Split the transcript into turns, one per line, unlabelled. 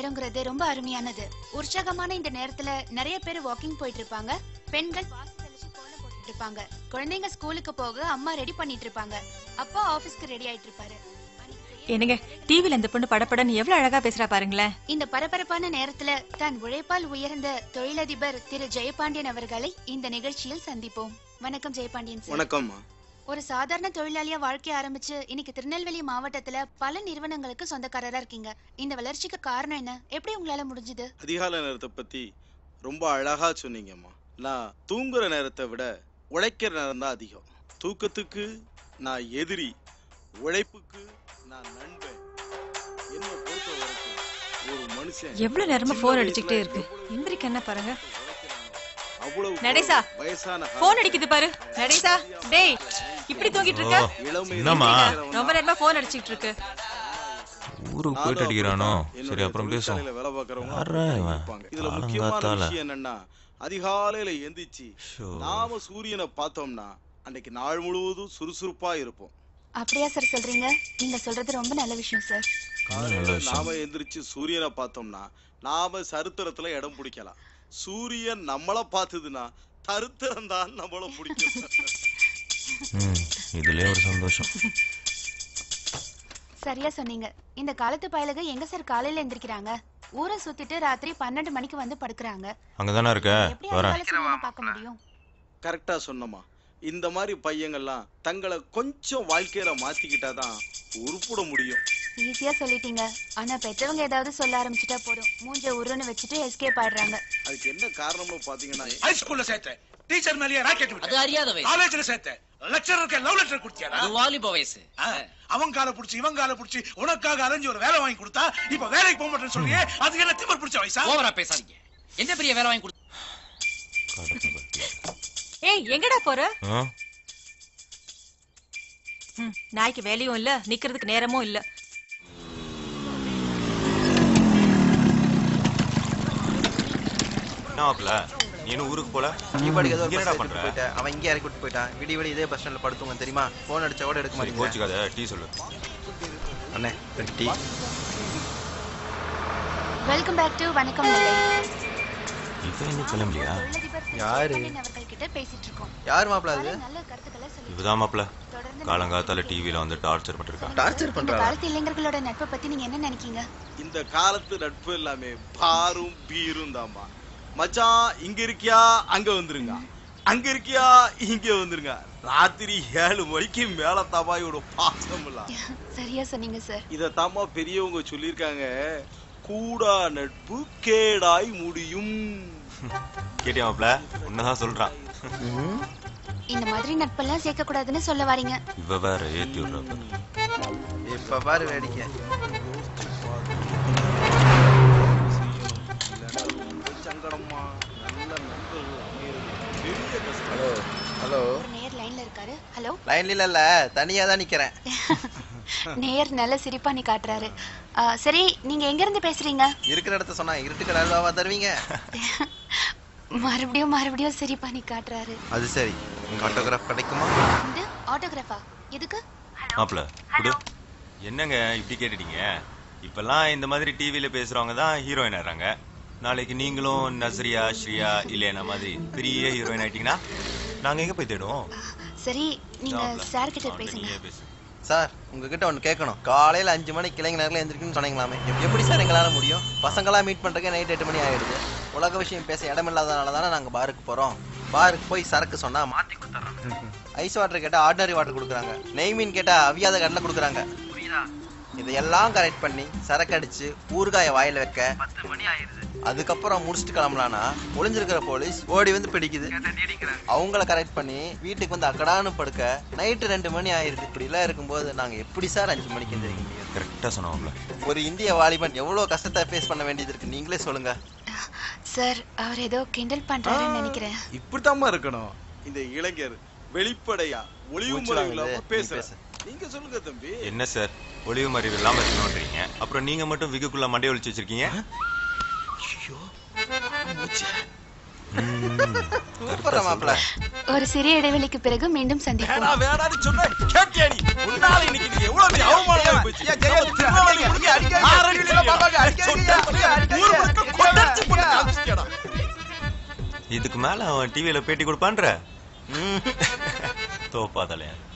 நேரங்கிறது ரொம்ப அருமையானது உற்சாகமான இந்த நேரத்துல நிறைய பேர் வாக்கிங் போயிட்டு இருப்பாங்க பெண்கள் வாசல் தெளிச்சு கோலம் போட்டுட்டு இருப்பாங்க குழந்தைங்க ஸ்கூலுக்கு போக அம்மா ரெடி பண்ணிட்டு இருப்பாங்க அப்பா ஆபீஸ்க்கு ரெடி ஆயிட்டு இருப்பாரு அன்னைக்கு செய்ய
என்னங்க டிவில இந்த பொண்ணு படப்படன்னு எவ்வளவு அழகா பேசுறா பாருங்களேன்
இந்த பரபரப்பான நேரத்துல தன் உழைப்பால் உயர்ந்த தொழிலதிபர் திரு ஜெயபாண்டியன் அவர்களை இந்த நிகழ்ச்சியில் சந்திப்போம் வணக்கம் ஜெயபாண்டியன் சார்
வணக்கம்மா
ஒரு சாதாரண தொழிலாளியா வாழ்க்கை ஆரம்பிச்சு இன்னைக்கு திருநெல்வேலி மாவட்டத்துல பல நிறுவனங்களுக்கு சொந்தக்காரரா இருக்கீங்க இந்த வளர்ச்சிக்கு காரணம் என்ன எப்படி உங்களால முடிஞ்சது
அதிகாலை நேரத்தை பத்தி ரொம்ப அழகா சொன்னீங்கம்மா நான் தூங்குற நேரத்தை விட உழைக்கிற நேரம் தான் அதிகம் தூக்கத்துக்கு நான் எதிரி உழைப்புக்கு நான் நண்பன் என்ன பொறுத்த வரைக்கும் ஒரு மனுஷன்
எவ்வளவு நேரமா போன் அடிச்சுக்கிட்டே இருக்கு எந்திரிக்க என்ன பாருங்க
அவ்வளவு
நடேசா,
வயசான
போன் அடிக்குது பாரு நடேசா டேய் இப்படி தூங்கிட்டு இருக்க
ஓ,
இளமை
என்னம்மா?
ரொம்ப நேரமா போன் அடிச்சுக்கிட்டு இருக்கு
ஊருக்கு போயிட்டு அடிக்கிறானோ சரி அப்புறம் பேசுவோம்
தொழிற்சாலையில வேலை பார்க்கறவங்க
யார்ரா இவன்?
இருப்பாங்க. இதுல முக்கியமான
காலங்காத்தால.
விஷயம் என்னன்னா அதிகாலையில எந்திரிச்சு
ஷோ.
நாம சூரியனை பார்த்தோம்னா அன்னைக்கு நாள் முழுவதும் சுறுசுறுப்பா இருப்போம்
அப்படியா சார் சொல்றீங்க நீங்க சொல்றது ரொம்ப நல்ல விஷயம் சார்
நல்ல
காலையில
விஷயம்.
நாம எந்திரிச்சு சூரியனை பார்த்தோம்னா நாம சரித்திரத்துல இடம் பிடிக்கலாம் சூரியன் நம்மள பார்த்ததுன்னா தருத்திரம் தான் நம்மள பிடிக்கும்
ம், இதுலயே ஒரு சந்தோஷம்
சரியா சொன்னீங்க இந்த காலத்து பயலுக எங்க சார் காலையில எந்திரிக்கிறாங்க ஊரை சுத்திட்டு ராத்திரி பன்னெண்டு மணிக்கு வந்து படுக்குறாங்க
அங்கதானே இருக்க
எப்படி
வரேன்
அதிகாலை சூரியனை பார்க்க முடியும்
கரெக்டா சொன்னமா இந்த மாதிரி பையங்கள்லாம் தங்களை கொஞ்சம் வாழ்க்கையில மாத்திக்கிட்டாதான் உருப்பிட முடியும்
ஈஸியா சொல்லிட்டீங்க ஆனா பெற்றவங்க ஏதாவது சொல்ல ஆரம்பிச்சுட்டா போதும் மூஞ்ச உருன்னு வச்சுட்டு எஸ்கேப் ஆயிடுறாங்க
அதுக்கு என்ன காரணம்னு பாத்தீங்கன்னா
ஹைஸ்கூல்ல சேர்த்தேன் டீச்சர் மேலேயே ராக்கெட்
அது
விட்டேன்
அறியாத வயசு
காலேஜ்ல சேர்த்தேன் லெக்சரருக்கு லவ் லெட்டர் கொடுத்தியாடா
அது வாலிப வயசு
ஆ, அவன் காலை புடிச்சு இவன் காலை புடிச்சு உனக்காக அலைஞ்சு ஒரு வேலை வாங்கி கொடுத்தா இப்ப வேலைக்கு போக மாட்டேன்னு சொல்லியே அதுக்கு என்ன திமிர் பிடிச்ச வயசா
ஓவரா பேசாதீங்க என்ன பெரிய வேலை வாங்கி கொடுத்து
ஏய் எங்கடா போற
ஆ?
ம், நாய்க்கு வேலையும் இல்ல நிக்கிறதுக்கு நேரமும் இல்ல
என்ன ஆகல நீ இன்னும் ஊருக்கு போல
நீ பாட்டுக்கு ஏதோ ஒரு
இங்க
பஸ்
என்னடா
ஏறி
பண்ற
கூட்டிட்டு போயிட்ட. அவன் இங்கே இறக்கி விட்டு போயிட்டான் விடி விடி இதே பஸ் ஸ்டாண்ட்ல படுத்துங்க தெரியுமா போன் அடிச்சா கூட எடுக்க
சரி
மாட்டேங்க
கோச்சுக்காத டீ சொல்லு
அண்ணே ரெண்டு டீ
வெல்கம் பேக் டு வணக்கம் நெல்லை.
இவன் இன்னும் கிளம்பலையா
தொழிலதிபர் திரு
யாரு?
ஜெயபாண்டியன் அவர்கள்கிட்ட பேசிட்டு இருக்கோம்
யார் மாப்பிள அது
பல நல்ல கருத்துக்களை சொல்லி
இவதான் மாப்ள
தொடர்ந்து
காலங்காத்தால டிவில வந்து டார்ச்சர் பண்ணிருக்கான்
டார்ச்சர்
இந்த
பண்றாளா
காலத்து இளைஞர்களோட நட்பை பத்தி நீங்க என்ன நினைக்கீங்க
இந்த காலத்து நட்பு எல்லாமே பாரும் பீரும் தாம்மா மச்சான் இங்க இருக்கியா அங்க வந்துருங்க அங்க இருக்கியா இங்க வந்துருங்க ராத்திரி ஏழு மணிக்கு மேல தாமாயோட பாசம் எல்லாம்
சரியா சொன்னீங்க சார்
இத தாமா பெரியவங்க சொல்லியிருக்காங்க கூடா நட்பு கேடாய் முடியும்
கேட்டியா மாப்ள உன்னதான் சொல்றான்
இந்த மாதிரி நட்பெல்லாம் சேர்க்க கூடாதுன்னு சொல்ல வாரீங்க
இவ வேற ஏத்தி விடுறப்ப
இப்ப பாரு வேடிக்கை
சங்கடமா நல்ல நண்பர்கள் அமையிறது பெரிய கஷ்டம்
ஹலோ ஹலோ
ஒரு நேர் லைன்ல இருக்காரு ஹலோ
லைன்ல இல்ல இல்ல தனியா தான் நிக்கிறேன்
நேர் நல்ல சிரிப்பா நீ காட்டுறாரு ஆ, சரி நீங்க எங்க இருந்து பேசுறீங்க
இருக்கிற இடத்த சொன்னா இருட்டுக்கு அல்வாவா தருவீங்க
மறுபடியும் மறுபடியும் சிரிப்பா நீ காட்டுறாரு
அது சரி உங்க ஆட்டோகிராஃப் கிடைக்குமா
இந்த ஆட்டோகிராஃபா எதுக்கு
மாப்ள குடு என்னங்க இப்படி கேட்டுட்டீங்க இப்பெல்லாம் இந்த மாதிரி டிவில பேசுறவங்க தான் ஹீரோயின் ஆறாங்க நாளைக்கு நீங்களும் நஸ்ரியா ஸ்ரீயா இல்லையா மாதிரி பெரிய ஹீரோயின் ஆயிட்டீங்கன்னா நாங்க எங்க போய் தேடுவோம்
சரி நீங்க
மாப்ள,
சார் கிட்ட
அவன்கிட்ட
பேசுங்க
நீயே பேசு
சார் உங்ககிட்ட ஒன்று கேட்கணும் காலையில அஞ்சு மணிக்கு இளைஞர் நேரில் எந்திரிக்கணும்னு சொன்னீங்களாமே எப்- எப்படி சார் எங்களால முடியும் பசங்களாம் மீட் பண்றதுக்கு நைட் எட்டு மணி ஆயிடுது உலக விஷயம் பேச இடம் இல்லாதனால தானே நாங்க பாருக்கு போறோம் பாருக்கு போய் சரக்கு சொன்னா மாத்தி கொடுத்துறோம் ஐஸ் வாட்டர் கேட்டா ஆர்டினரி வாட்டர் கொடுக்குறாங்க நெய் மீன் கேட்டா அவியாத கடலை கொடுக்குறாங்க புரியுதா இதையெல்லாம் கரெக்ட் பண்ணி சரக்கு அடிச்சு ஊறுகாய வாயில வைக்க பத்து மணி ஆயிடுது அதுக்கப்புறம் முடிச்சுட்டு கிளம்பலானா ஒளிஞ்சிருக்கிற போலீஸ் ஓடி வந்து பிடிக்குது அவங்கள கரெக்ட் பண்ணி வீட்டுக்கு வந்து அக்கடான்னு படுக்க நைட்டு ரெண்டு மணி ஆயிருது இப்படி எல்லாம் இருக்கும்போது நாங்க எப்படி சார் அஞ்சு மணிக்கு எந்திரிக்க முடியும்
கரெக்டா சொன்னோம்ல
ஒரு இந்திய வாலிபன் எவ்வளவு கஷ்டத்தை ஃபேஸ் பண்ண வேண்டியது இருக்கு நீங்களே சொல்லுங்க
சார் அவர் ஏதோ கிண்டல் பண்றாருன்னு நினைக்கிறேன்
இப்படித்தாம்மா இருக்கணும் இந்த இளைஞர் வெளிப்படையா ஒளிவு
மூச்சு
முறை
வாங்குது.
இல்லாம
நீ
பேசுற
பேசு.
நீங்க சொல்லுங்க தம்பி
என்ன சார் ஒளிவு மறைவு இல்லாம இருக்கணும்ன்றீங்க அப்புறம் நீங்க மட்டும் விகுக்குள்ள மண்டைய ஒளிச்சு வச்சிருக்கீங்க ம்,
சூப்பரா மாப்பிள
ஒரு சிறிய இடைவெளிக்கு பிறகு மீண்டும் சந்திப்போம்
வேணா வேணான்னு சொன்ன கேட்டியா நீ உன்னால இன்னைக்கு நீ எவ்வளவு பெரிய அவமானமா போச்சு நம்ம திருநாவளி முடிஞ்சு ஆறடி சொல்லிடலாம். சொன்னா
இதுக்கு மேல அவன் டிவியில பேட்டி கொடுப்பான்ற
ம்.
தோப்பா தலையா